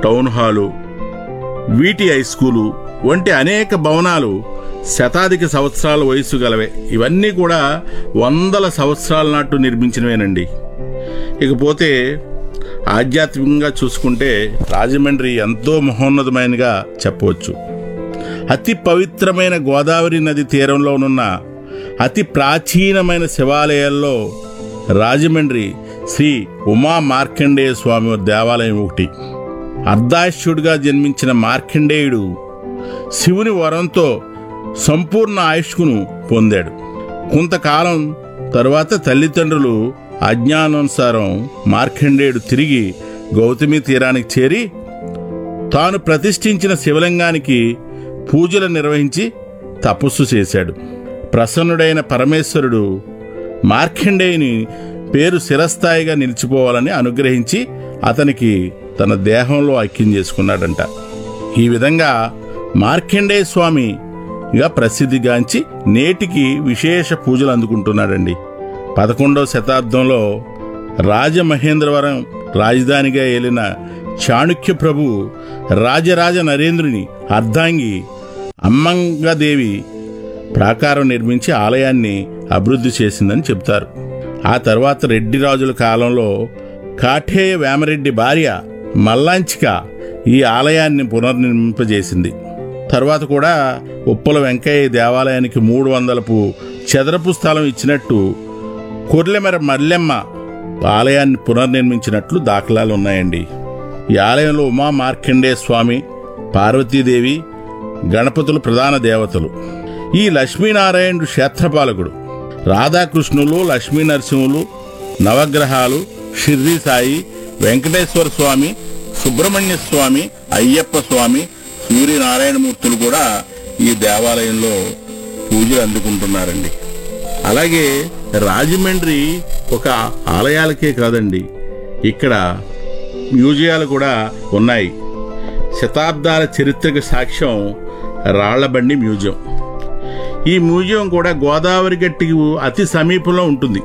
town hall వీటి high school వంటి అనేక భవనాలు శతాధిక సంవత్సరాల వయసు గలవే ఇవన్నీ కూడా వందల సంవత్సరాల నాటు నిర్మించినవేనండి ఇకపోతే ఆధ్యాత్మికంగా చూసుకుంటే రాజమండ్రి ఎంతో మహోన్నతమైనగా చెప్పవచ్చు అతి పవిత్రమైన గోదావరి నది తీరంలో ఉన్న అతి ప్రాచీనమైన శివాలయాల్లో రాజమండ్రి శ్రీ ఉమా మార్కండేయ స్వామి దేవాలయం ఒకటి అర్ధాయుష్యుడిగా జన్మించిన మార్కండేయుడు శివుని వరంతో సంపూర్ణ ఆయుష్కును పొందాడు కొంతకాలం తరువాత తల్లిదండ్రులు అజ్ఞానానుసారం మార్కండేయుడు తిరిగి గౌతమి తీరానికి చేరి తాను ప్రతిష్ఠించిన శివలింగానికి పూజలు నిర్వహించి తపస్సు చేశాడు ప్రసన్నుడైన పరమేశ్వరుడు మార్కండేయుని పేరు శిరస్థాయిగా నిలిచిపోవాలని అనుగ్రహించి అతనికి తన దేహంలో ఐక్యం చేసుకున్నాడంట ఈ విధంగా మార్కండేయ స్వామిగా ప్రసిద్ధిగాంచి నేటికి విశేష పూజలు అందుకుంటున్నాడండి పదకొండవ శతాబ్దంలో రాజమహేంద్రవరం రాజధానిగా ఏలిన చాణుక్య ప్రభు రాజరాజ నరేంద్రుని అర్ధాంగి అమ్మంగదేవి ప్రాకారం నిర్మించి ఆలయాన్ని అభివృద్ధి చేసిందని చెబుతారు ఆ తర్వాత రెడ్డి రాజుల కాలంలో కాఠేయ వేమరెడ్డి భార్య మల్లాంచిక ఈ ఆలయాన్ని పునర్నిర్మింపజేసింది తర్వాత కూడా ఉప్పల వెంకయ్య దేవాలయానికి మూడు వందలపు చదరపు స్థలం ఇచ్చినట్టు కొర్లెమెర మల్లెమ్మ ఆలయాన్ని పునర్నిర్మించినట్లు దాఖలాలు ఉన్నాయండి ఈ ఆలయంలో ఉమా మార్కండే స్వామి పార్వతీదేవి గణపతులు ప్రధాన దేవతలు ఈ లక్ష్మీనారాయణుడు క్షేత్రపాలకుడు రాధాకృష్ణులు లక్ష్మీ నరసింహులు నవగ్రహాలు షిర్డీ సాయి వెంకటేశ్వర స్వామి సుబ్రహ్మణ్య స్వామి అయ్యప్ప స్వామి సూర్యనారాయణమూర్తులు కూడా ఈ దేవాలయంలో పూజలు అందుకుంటున్నారండి అలాగే రాజమండ్రి ఒక ఆలయాలకే కాదండి ఇక్కడ మ్యూజియాలు కూడా ఉన్నాయి శతాబ్దాల చరిత్రకు సాక్ష్యం రాళ్లబండి మ్యూజియం ఈ మ్యూజియం కూడా గోదావరి గట్టికి అతి సమీపంలో ఉంటుంది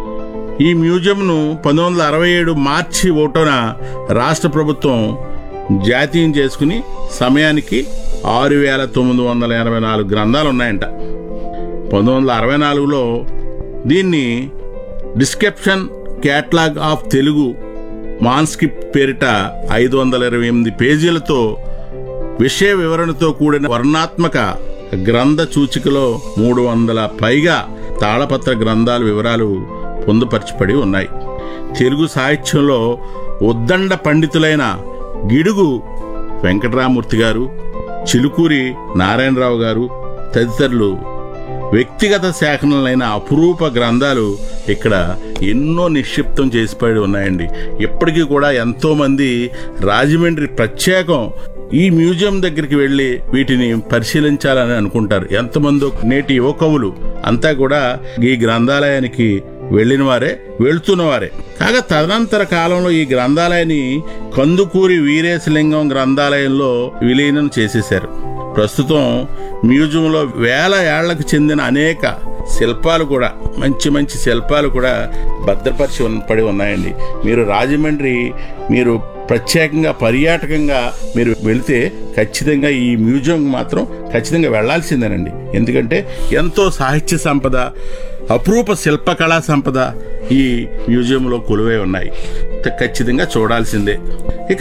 ఈ మ్యూజియంను పంతొమ్మిది వందల అరవై ఏడు మార్చి ఒకటోన రాష్ట్ర ప్రభుత్వం జాతీయం చేసుకుని సమయానికి ఆరు వేల తొమ్మిది వందల ఎనభై నాలుగు గ్రంథాలు ఉన్నాయంట పంతొమ్మిది వందల అరవై నాలుగులో దీన్ని description catalogue of Telugu manuscript పేరిట ఐదు వందల ఇరవై ఎనిమిది పేజీలతో విషయ వివరణతో కూడిన వర్ణాత్మక గ్రంథ సూచికలో మూడు వందల పైగా తాళపత్ర గ్రంథాల వివరాలు పొందుపరచబడి ఉన్నాయి తెలుగు సాహిత్యంలో ఉద్దండ పండితులైన గిడుగు వెంకటరామూర్తి గారు చిలుకూరి నారాయణరావు గారు తదితరులు వ్యక్తిగత శాఖలైన అపురూప గ్రంథాలు ఇక్కడ ఎన్నో నిక్షిప్తం చేసిపడి ఉన్నాయండి ఇప్పటికీ కూడా ఎంతో మంది రాజమండ్రి ప్రత్యేకం ఈ మ్యూజియం దగ్గరికి వెళ్ళి వీటిని పరిశీలించాలని అనుకుంటారు ఎంతమందో నేటి యువకవులు అంతా కూడా ఈ గ్రంథాలయానికి వెళ్ళిన వారే వెళ్తున్న వారే కాగా తదనంతర కాలంలో ఈ గ్రంథాలయాన్ని కందుకూరి వీరేశలింగం గ్రంథాలయంలో విలీనం చేసేశారు ప్రస్తుతం మ్యూజియంలో వేల ఏళ్లకు చెందిన అనేక శిల్పాలు కూడా మంచి మంచి శిల్పాలు కూడా భద్రపరిచి ఉన్న- పడి ఉన్నాయండి మీరు రాజమండ్రి మీరు ప్రత్యేకంగా పర్యాటకంగా మీరు వెళితే ఖచ్చితంగా ఈ మ్యూజియం మాత్రం ఖచ్చితంగా వెళ్లాల్సిందేనండి ఎందుకంటే ఎంతో సాహిత్య సంపద అపురూప శిల్పకళా సంపద ఈ మ్యూజియంలో కొలువై ఉన్నాయి ఖచ్చితంగా చూడాల్సిందే ఇక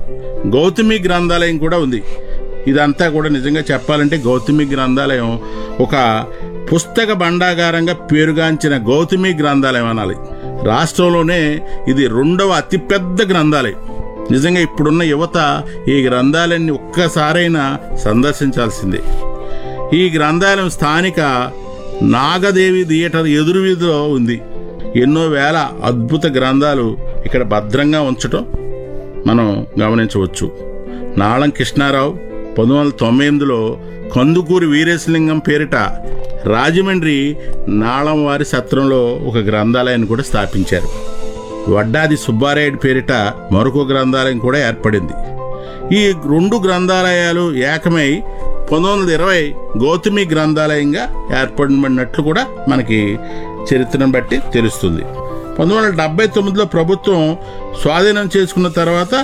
గౌతమి గ్రంథాలయం కూడా ఉంది ఇదంతా కూడా నిజంగా చెప్పాలంటే గౌతమి గ్రంథాలయం ఒక పుస్తక భండాగారంగా పేరుగాంచిన గౌతమి గ్రంథాలయం అనాలి రాష్ట్రంలోనే ఇది రెండవ అతిపెద్ద గ్రంథాలయం నిజంగా ఇప్పుడున్న యువత ఈ గ్రంథాలయాన్ని ఒక్కసారైనా సందర్శించాల్సిందే ఈ గ్రంథాలయం స్థానిక నాగదేవి థియేటర్ ఎదురు వీధిలో ఉంది ఎన్నో వేల అద్భుత గ్రంథాలు ఇక్కడ భద్రంగా ఉంచటం మనం గమనించవచ్చు నాళం కృష్ణారావు పంతొమ్మిది వందల తొంభై ఎనిమిదిలో కందుకూరి వీరేశలింగం పేరిట రాజమండ్రి నాళం వారి సత్రంలో ఒక గ్రంథాలయాన్ని కూడా స్థాపించారు వడ్డాది సుబ్బారాయుడు పేరిట మరొక గ్రంథాలయం కూడా ఏర్పడింది ఈ రెండు గ్రంథాలయాలు ఏకమై పంతొమ్మిది వందల ఇరవై గౌతమి గ్రంథాలయంగా ఏర్పడినట్లు కూడా మనకి చరిత్రను బట్టి తెలుస్తుంది పంతొమ్మిది వందల డెబ్బై తొమ్మిదిలో ప్రభుత్వం స్వాధీనం చేసుకున్న తర్వాత